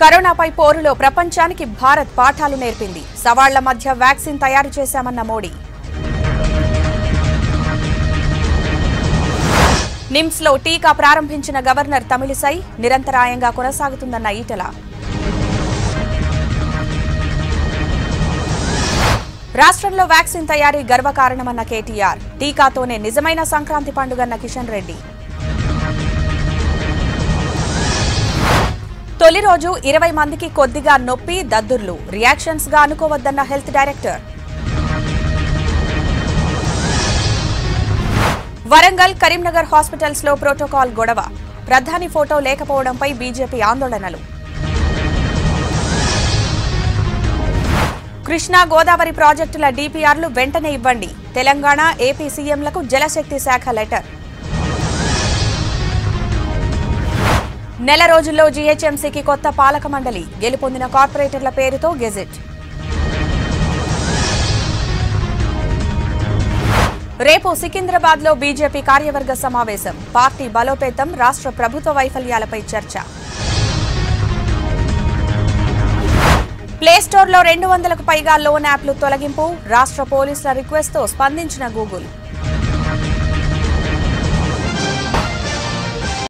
కరోనాపై పోరులో ప్రపంచానికి భారత్ పాఠాలు నేర్పింది సవాళ్ల మధ్య వ్యాక్సిన్ తయారు చేశామన్న మోడీ నిమ్స్ లో టీకా ప్రారంభించిన గవర్నర్ తమిళిసై నిరంతరాయంగా కొనసాగుతుందన్న ఈటల రాష్ట్రంలో వ్యాక్సిన్ తయారీ గర్వకారణమన్న కేటీఆర్ టీకాతోనే నిజమైన సంక్రాంతి పండుగన్న కిషన్ రెడ్డి తొలి రోజు ఇరవై మందికి కొద్దిగా నొప్పి దద్దుర్లు రియాక్షన్స్ గా అనుకోవద్దన్న health director Warangal Karimnagar hospitals లో ప్రోటోకాల్ గొడవ ప్రధాని ఫోటో లేకపోవడంపై బీజేపీ ఆందోళనలు కృష్ణా గోదావరి ప్రాజెక్టుల డీపీఆర్లు వెంటనే ఇవ్వండి తెలంగాణ ఏపీ సీఎంలకు జలశక్తి శాఖ లెటర్ నెల రోజుల్లో జీహెచ్ఎంసీకి కొత్త పాలక మండలి గెలుపొందిన కార్పొరేటర్ల పేరుతో గెజెట్ రేపు సికింద్రాబాద్ లో బీజేపీ కార్యవర్గ సమావేశం పార్టీ బలోపేతం రాష్ట్ర ప్రభుత్వ వైఫల్యాలపై చర్చ ప్లేస్టోర్లో రెండు వందలకు పైగా లోన్ యాప్లు తొలగింపు రాష్ట్ర పోలీసుల రిక్వెస్ట్తో స్పందించిన గూగుల్